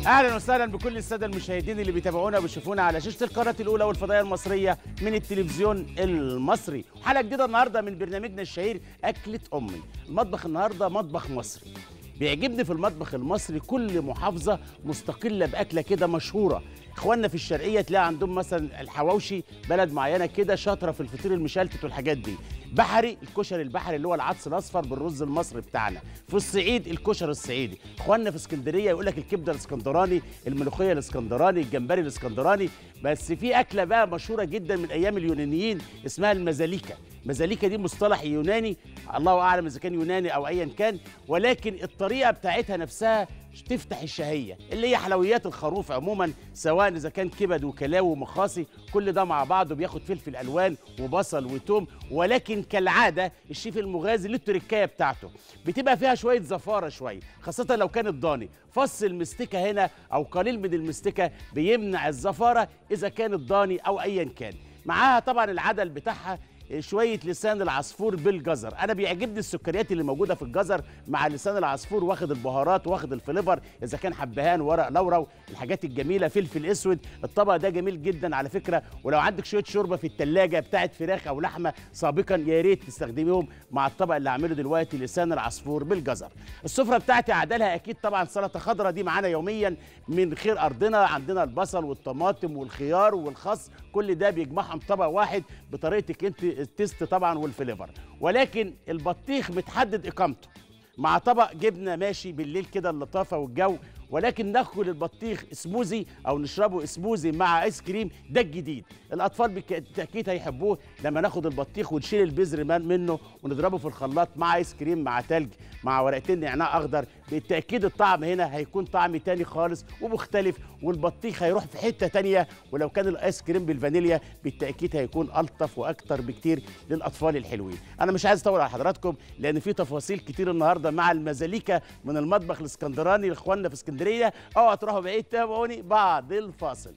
اهلا وسهلا بكل الساده المشاهدين اللي بيتابعونا وبيشوفونا على شاشه القناه الاولى والفضائيه المصريه من التلفزيون المصري حلقه جديده النهارده من برنامجنا الشهير اكله امي المطبخ النهارده مطبخ مصري بيعجبني في المطبخ المصري كل محافظه مستقله باكله كده مشهوره اخواننا في الشرقيه تلاقي عندهم مثلا الحواوشي بلد معينه كده شاطره في الفطير المشلتت والحاجات دي بحري الكشري البحري اللي هو العدس الاصفر بالرز المصري بتاعنا في الصعيد الكشري الصعيدي اخواننا في اسكندريه يقول لك الكبده الاسكندراني الملوخيه الاسكندراني الجمبري الاسكندراني بس في اكله بقى مشهوره جدا من ايام اليونانيين اسمها المزاليكا مزاليكا دي مصطلح يوناني الله اعلم اذا كان يوناني او ايا كان ولكن الطريقه بتاعتها نفسها تفتح الشهيه اللي هي حلويات الخروف عموما سواء اذا كان كبد وكلاوي ومخاصي كل ده مع بعضه بياخد فلفل الوان وبصل وتوم ولكن كالعاده الشيف المغازي له التركايه بتاعته بتبقى فيها شويه زفاره شويه خاصه لو كانت ضاني فص المستكه هنا او قليل من المستكه بيمنع الزفاره اذا كانت ضاني او ايا كان معاها طبعا العدل بتاعها شويه لسان العصفور بالجزر انا بيعجبني السكريات اللي موجوده في الجزر مع لسان العصفور واخد البهارات واخد الفليفر اذا كان حبهان ورق لورا الحاجات الجميله فلفل اسود الطبق ده جميل جدا على فكره ولو عندك شويه شوربه في الثلاجه بتاعت فراخ او لحمه سابقا يا ريت تستخدميهم مع الطبق اللي هعمله دلوقتي لسان العصفور بالجزر السفره بتاعتي عدلها اكيد طبعا سلطه خضراء دي معانا يوميا من خير ارضنا عندنا البصل والطماطم والخيار والخس كل ده بيجمعهم طبق واحد بطريقتك انت التيست طبعا والفليفر ولكن البطيخ متحدد اقامته مع طبق جبنه ماشي بالليل كده اللطافه والجو ولكن ناكل البطيخ سموزي او نشربه سموزي مع ايس كريم ده الجديد الاطفال بالتاكيد هيحبوه لما ناخد البطيخ ونشيل البذر منه ونضربه في الخلاط مع ايس كريم مع تلج مع ورقتين نعناع اخضر بالتاكيد الطعم هنا هيكون طعم تاني خالص ومختلف والبطيخ هيروح في حته تانية ولو كان الايس كريم بالفانيليا بالتاكيد هيكون الطف واكتر بكتير للاطفال الحلوين انا مش عايز اطول على حضراتكم لان في تفاصيل كتير النهارده مع المزاليكا من المطبخ الاسكندراني لاخواننا في اسكندريه اوعوا تروحوا بعيد تابعوني بعد الفاصل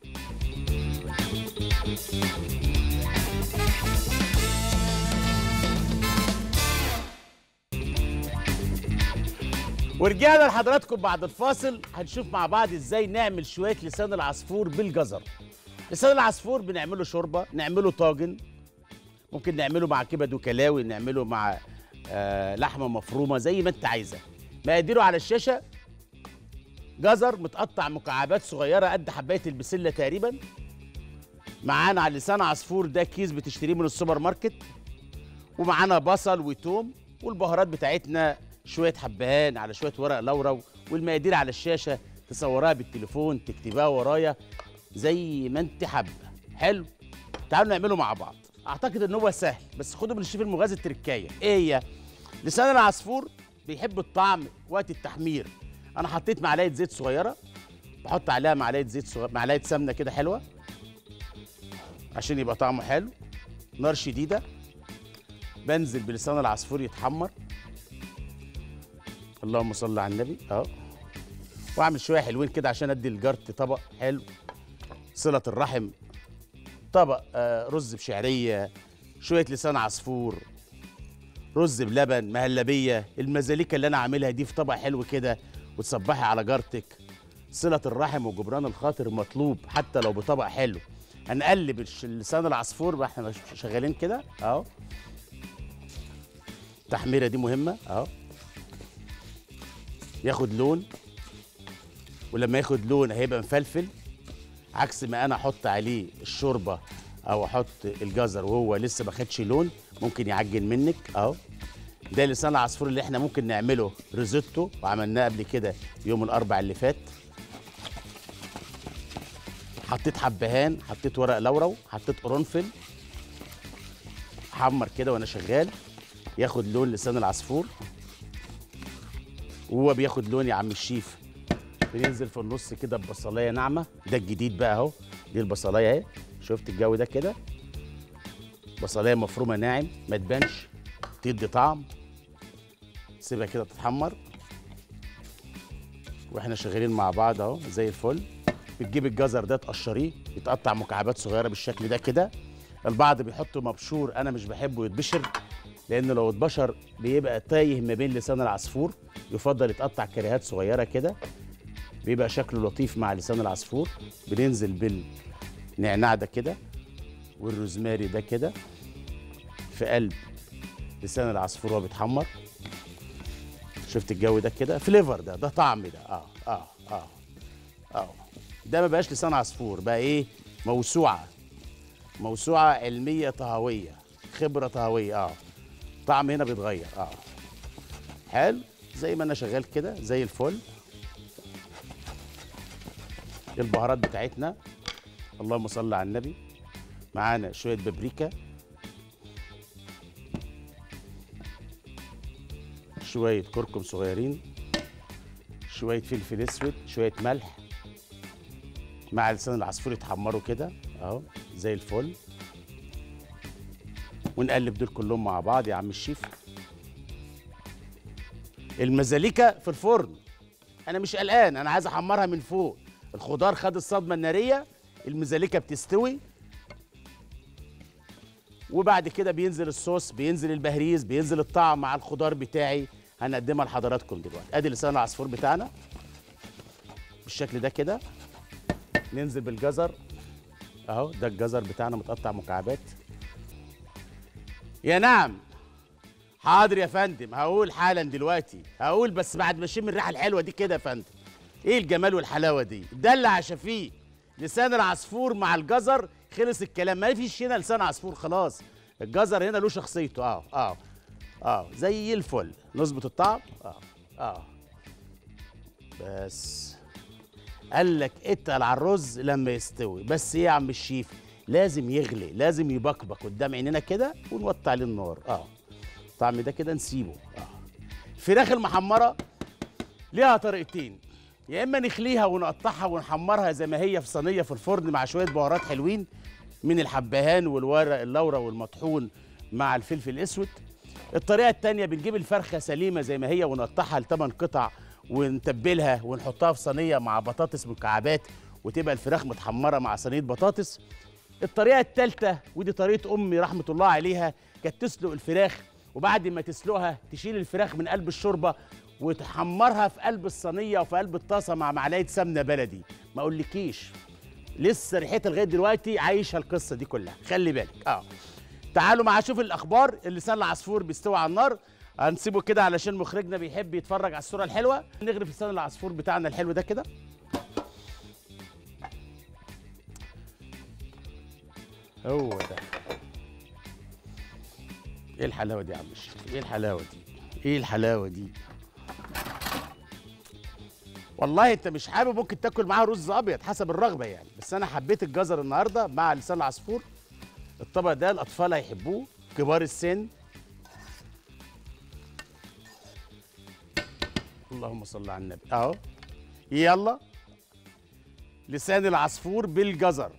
ورجعنا لحضراتكم بعد الفاصل هنشوف مع بعض ازاي نعمل شويه لسان العصفور بالجزر لسان العصفور بنعمله شوربه نعمله طاجن ممكن نعمله مع كبد وكلاوي نعمله مع آه لحمه مفرومه زي ما انت عايزه مقاديره على الشاشه جزر متقطع مكعبات صغيره قد حبايه البسله تقريبا معانا على لسان عصفور ده كيس بتشتريه من السوبر ماركت ومعانا بصل وتوم والبهارات بتاعتنا شويه حبهان على شويه ورق لورا والمقادير على الشاشه تصورها بالتليفون تكتبها ورايا زي ما انت حابه حلو تعالوا نعمله مع بعض اعتقد ان هو سهل بس خدوا من الشيف المغازي التركايه ايه هي لسان العصفور بيحب الطعم وقت التحمير انا حطيت معلقه زيت صغيره بحط عليها معلقه زيت صغيره معلقه سمنه كده حلوه عشان يبقى طعمه حلو نار شديده بنزل بلسان العصفور يتحمر اللهم صل على النبي اهو واعمل شويه حلوين كده عشان ادي الجرت طبق حلو صله الرحم طبق آه رز بشعريه شويه لسان عصفور رز بلبن مهلبيه المزاليكا اللي انا عاملها دي في طبق حلو كده وتصبحي على جارتك صله الرحم وجبران الخاطر مطلوب حتى لو بطبق حلو هنقلب لسان العصفور بقى احنا شغالين كده اهو التحميره دي مهمه اهو ياخد لون ولما ياخد لون هيبقى مفلفل عكس ما انا احط عليه الشوربه او احط الجزر وهو لسه ما خدش لون ممكن يعجن منك اهو ده لسان العصفور اللي احنا ممكن نعمله ريزوتو وعملناه قبل كده يوم الاربع اللي فات حطيت حبهان حطيت ورق لورا حطيت قرنفل حمر كده وانا شغال ياخد لون لسان العصفور وهو بياخد لون يا عم الشيف بننزل في النص كده ببصلايه ناعمه ده الجديد بقى اهو دي البصلايه اهي شفت الجو ده كده بصلايه مفرومه ناعم ما تبانش تدي طعم سيبها كده تتحمر واحنا شغالين مع بعض اهو زي الفل بتجيب الجزر ده تقشريه يتقطع مكعبات صغيره بالشكل ده كده البعض بيحطوا مبشور انا مش بحبه يتبشر لان لو اتبشر بيبقى تايه ما بين لسان العصفور يفضل يتقطع كريهات صغيره كده بيبقى شكله لطيف مع لسان العصفور بننزل بالنعناع ده كده والروزماري ده كده في قلب لسان العصفور وهو بيتحمر شفت الجو ده كده فليفر ده ده طعم ده اه اه اه اه ده ما بقاش لسان عصفور بقى ايه موسوعه موسوعه علميه طهويه خبره طهويه اه طعم هنا بيتغير اه حلو زي ما انا شغال كده زي الفل البهارات بتاعتنا اللهم صل على النبي معانا شويه بابريكا شويه كركم صغيرين شويه فلفل اسود شويه ملح مع لسان العصفور يتحمروا كده اهو زي الفل ونقلب دول كلهم مع بعض يا عم الشيف المزاليكا في الفرن انا مش قلقان انا عايز احمرها من فوق الخضار خد الصدمه الناريه المزاليكا بتستوي وبعد كده بينزل الصوص بينزل البهريز بينزل الطعم مع الخضار بتاعي هنقدمها لحضراتكم دلوقتي ادي لسان العصفور بتاعنا بالشكل ده كده ننزل بالجزر اهو ده الجزر بتاعنا متقطع مكعبات يا نعم حاضر يا فندم هقول حالا دلوقتي هقول بس بعد ما اشم الريحه الحلوه دي كده يا فندم ايه الجمال والحلاوه دي دلع يا شفيق لسان العصفور مع الجزر خلص الكلام ما فيش هنا لسان عصفور خلاص الجزر هنا له شخصيته اه اه اه زي الفل نظبط الطعم اه اه بس قال لك اتقل على الرز لما يستوي بس ايه يا عم الشيف لازم يغلي لازم يبقبق قدام عينينا كده ونوطي عليه النار اه الطعم ده كده نسيبه اه الفراخ المحمره ليها طريقتين يا اما نخليها ونقطعها ونحمرها زي ما هي في صينيه في الفرن مع شويه بهارات حلوين من الحبهان والورق اللورا والمطحون مع الفلفل الاسود الطريقه التانية بنجيب الفرخه سليمه زي ما هي ونقطعها لثمان قطع ونتبلها ونحطها في صينيه مع بطاطس مكعبات وتبقى الفراخ متحمره مع صينيه بطاطس الطريقه الثالثه ودي طريقه امي رحمه الله عليها كانت تسلق الفراخ وبعد ما تسلقها تشيل الفراخ من قلب الشوربه وتحمرها في قلب الصينيه وفي قلب الطاسه مع معلقه سمنه بلدي ما اقولكيش لسه ريحتها لغايه دلوقتي عايشه القصه دي كلها خلي بالك اه تعالوا معايا شوف الاخبار اللسان العصفور بيستوي على النار هنسيبه كده علشان مخرجنا بيحب يتفرج على الصوره الحلوه نغرف لسان العصفور بتاعنا الحلو ده كده هو ده ايه الحلاوه دي يا عم الشيخ ايه الحلاوه دي ايه الحلاوه دي والله انت مش حابب ممكن تاكل معاها رز ابيض حسب الرغبه يعني بس انا حبيت الجزر النهارده مع لسان العصفور الطبق ده الاطفال هيحبوه كبار السن اللهم صل على النبي اهو يلا لسان العصفور بالجزر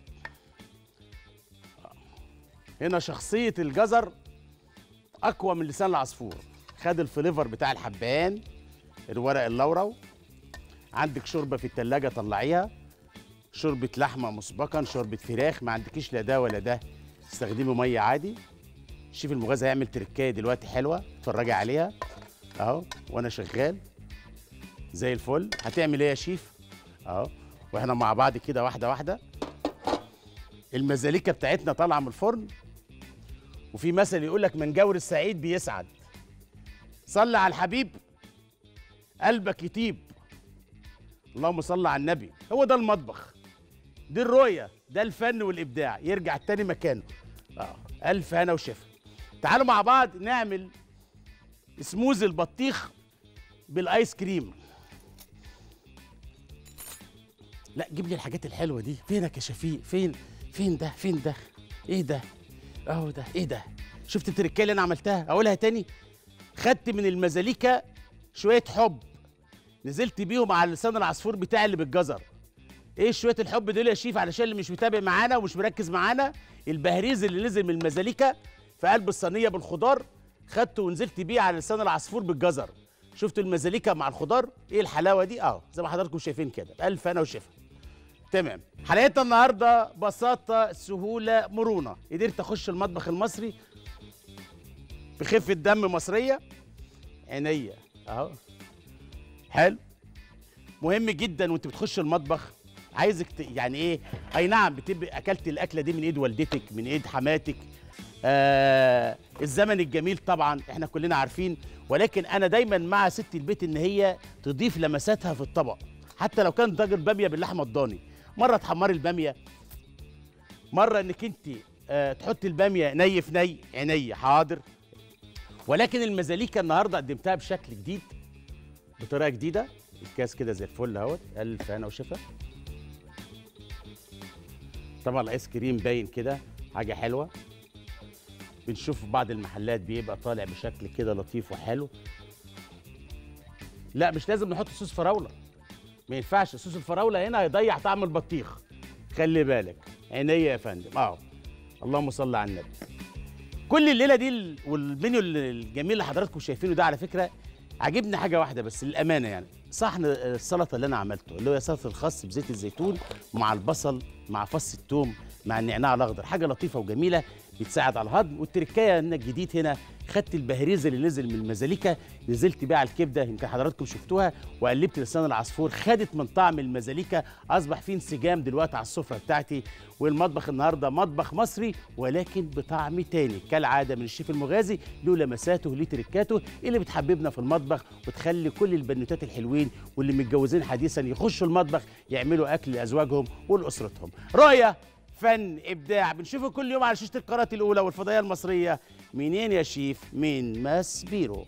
هنا شخصيه الجزر اقوى من لسان العصفور خد الفليفر بتاع الحبان الورق اللورو عندك شوربه في التلاجة طلعيها شوربه لحمه مسبقا شوربه فراخ ما عندكيش لا ده ولا ده استخدمي ميه عادي الشيف المغازي هيعمل تركايه دلوقتي حلوه اتفرجي عليها اهو وانا شغال زي الفل هتعمل ايه يا شيف اهو واحنا مع بعض كده واحده واحده المزاليكا بتاعتنا طالعه من الفرن وفي مثل يقول لك من جور السعيد بيسعد صلي على الحبيب قلبك يطيب اللهم صل على النبي هو ده المطبخ دي الرؤية ده الفن والإبداع يرجع تاني مكانه آه. ألف هنا وشفا تعالوا مع بعض نعمل سموز البطيخ بالآيس كريم لا جيب لي الحاجات الحلوة دي فينك يا شفيق فين فين ده فين ده ايه ده اهو ده ايه ده شفت التركيه اللي انا عملتها اقولها تاني خدت من المزاليكا شويه حب نزلت بيهم على لسان العصفور بتاعي اللي بالجزر ايه شويه الحب دول يا شيف علشان اللي مش متابع معانا ومش مركز معانا البهريز اللي نزل من المزاليكا في قلب الصينيه بالخضار خدته ونزلت بيه على لسان العصفور بالجزر شفتوا المزاليكا مع الخضار ايه الحلاوه دي اه زي ما حضراتكم شايفين كده الف انا وشفا تمام حلقتنا النهارده بساطه سهوله مرونه قدرت اخش المطبخ المصري بخفه دم مصريه عينيا اهو حلو مهم جدا وانت بتخش المطبخ عايزك ت... يعني ايه اي نعم بتبقى اكلت الاكله دي من ايد والدتك من ايد حماتك آه الزمن الجميل طبعا احنا كلنا عارفين ولكن انا دايما مع ست البيت ان هي تضيف لمساتها في الطبق حتى لو كان طاجن باميه باللحمه الضاني مره تحمري الباميه مره انك انت آه تحطي الباميه ني في ني عيني حاضر ولكن المزاليكا النهارده قدمتها بشكل جديد بطريقه جديده الكاس كده زي الفل اهوت الف هنا وشفا طبعا الايس كريم باين كده حاجه حلوه بنشوف في بعض المحلات بيبقى طالع بشكل كده لطيف وحلو لا مش لازم نحط صوص فراوله ما ينفعش صوص الفراوله هنا هيضيع طعم البطيخ خلي بالك عينيا يا فندم اهو اللهم صل على النبي كل الليله دي ال- والمنيو ال- الجميل اللي حضراتكم شايفينه ده على فكره عجبني حاجه واحده بس للامانه يعني صحن السلطه اللي انا عملته اللي هو سلطه الخس بزيت الزيتون مع البصل مع فص الثوم مع النعناع الاخضر حاجه لطيفه وجميله بتساعد على الهضم والتركايه ان الجديد هنا خدت البهريز اللي نزل من المزاليكا نزلت بيه على الكبده يمكن حضراتكم شفتوها وقلبت لسان العصفور خدت من طعم المزاليكا اصبح فيه انسجام دلوقتي على السفره بتاعتي والمطبخ النهارده مطبخ مصري ولكن بطعم تاني كالعاده من الشيف المغازي له لمساته له تركاته اللي بتحببنا في المطبخ وتخلي كل البنوتات الحلوين واللي متجوزين حديثا يخشوا المطبخ يعملوا اكل لازواجهم ولاسرتهم رؤيه فن ابداع بنشوفه كل يوم على شاشه القناه الاولى والفضائيه المصريه منين يا شيف من ماس بيرو